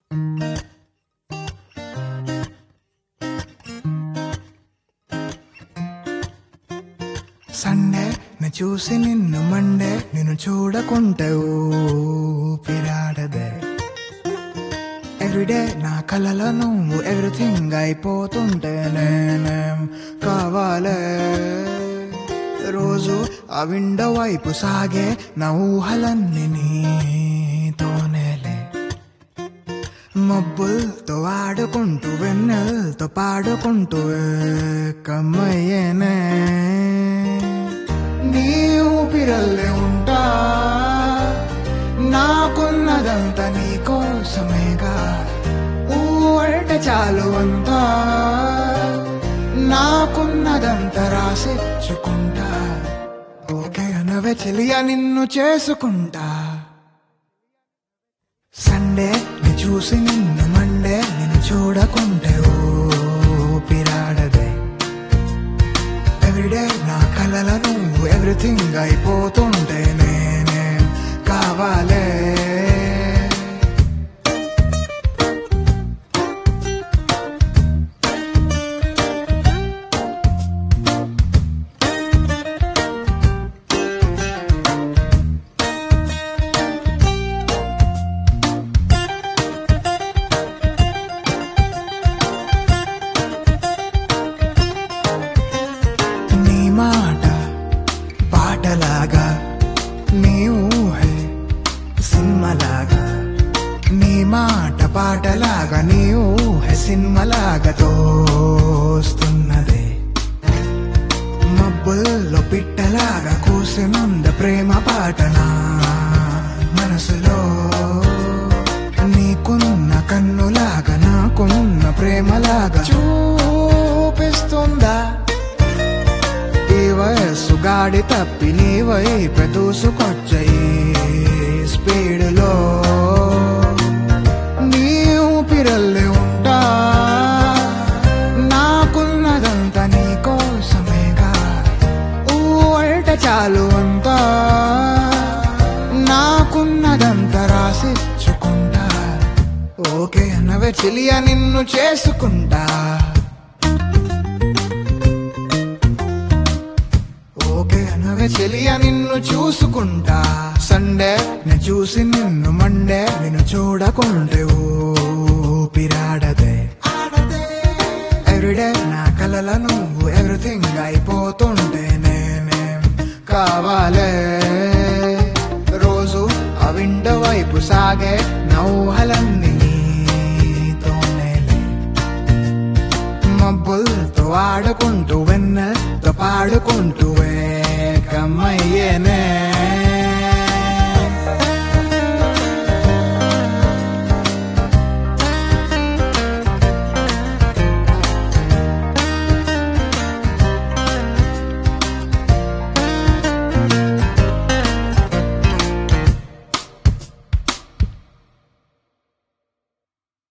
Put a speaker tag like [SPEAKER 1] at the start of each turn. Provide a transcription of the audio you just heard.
[SPEAKER 1] Sunday నే చూసి నిన్ను మండే నిన్ను చూడకుంటే ఊపిరాడదే ఎవ్రీడే నా కలలో నువ్వు ఎవ్రీథింగ్ అయిపోతుంటే నేనేం కావాలే రోజు ఆ విండో వైపు సాగే నా ఊహలన్నీ నీతోనేలే మబ్బులతో ఆడుకుంటూ వెన్నెలతో పాడుకుంటూ కమ్మయ్యేనే నీ ఊపిరల్లే ఉంటా నాకున్నదంతా నీ కోసమేగా ఊ అంటే చాలు అంతా నాకున్నదంతా రాసిచ్చుకుంటా ఓకే అనవే చెలియా నిన్ను చేసుకుంటా సండే ని చూసి నిన్ను మండే నిన్ను చూడకుంటే ఊపిరాడదే ఎవ్రీడే నా కలల నువ్వు ఎవ్రీథింగ్ అయిపోతుంటే నేనే కావాలే నీ మాట పాటలాగా నీ ఊహే సినిమలాగా నీ మాట పాటలాగా నీ ఊహే సినిమలాగా తోస్తున్నదే మబ్బుల్లో పిట్టలాగా కూసినుంద ప్రేమ పాటనా మనసులో నీకున్న కన్నులాగా నాకున్న ప్రేమలాగా చూపిస్తుందా ఈ వయస్సు గాడి తప్పి నీ వైపు దూసుకొచ్చాయి స్పీడులో నీ ఊపిరల్లే ఉంటా నాకున్నదంతా నీ కోసమేగా ఊ అంటే చాలు అంతా నాకున్నదంతా రాసిచ్చుకుంటా ఓకే అన్నవే చెలియా నిన్ను చేసుకుంటా ఓకే అనవే చెలియా నిన్ను చూసుకుంటా సండే నేను చూసి నిన్ను మండే నిన్ను చూడకుంటే ఊపిరాడదే ఎవ్రీడే నా కలల నువ్వు ఎవ్రీథింగ్ అయిపోతుంటే నేనే కావాలే రోజు ఆ విండో వైపు సాగే నౌహలన్నీ నీతోనేలే మబ్బులతో ఆడుకుంటూ వెన్నెలతో పాడుకుంటూ కమ్మయ్యేనే